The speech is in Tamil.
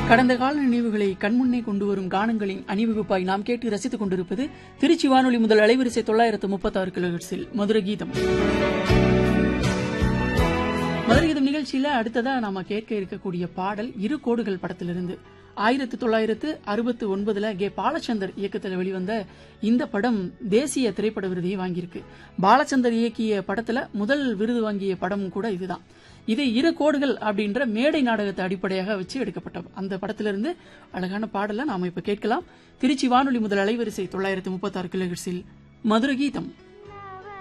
கடந்த கால நினைவுகளை கண்முன்னே கொண்டு வரும் கானங்களின் அணிவகுப்பாய் நாம் கேட்டு ரசித்துக் கொண்டிருப்பது திருச்சி வானொலி முதல் அலைவரிசை தொள்ளாயிரத்து முப்பத்தாறு கிலோஹெர்ட்ஸில் மதுர கீதம் மதுர கீதம் நிகழ்ச்சியில அடுத்ததா நாம கேட்க இருக்கக்கூடிய பாடல் இரு கோடுகள் படத்திலிருந்து ஆயிரத்தி தொள்ளாயிரத்து அறுபத்தி ஒன்பதுல கே பாலச்சந்தர் இயக்கத்தில் வெளிவந்த இந்த படம் தேசிய திரைப்பட விருதையை வாங்கியிருக்கு பாலச்சந்தர் இயக்கிய படத்துல முதல் விருது வாங்கிய படம் கூட இதுதான் இது இரு கோடுகள் அப்படின்ற மேடை நாடகத்தை அடிப்படையாக வச்சு எடுக்கப்பட்ட அந்த படத்திலிருந்து அழகான பாடலை நாம இப்ப கேட்கலாம் திருச்சி வானொலி முதல் அலைவரிசை தொள்ளாயிரத்து முப்பத்தாறு கிலோஹெர்ட்ஸில் மதுர கீதம்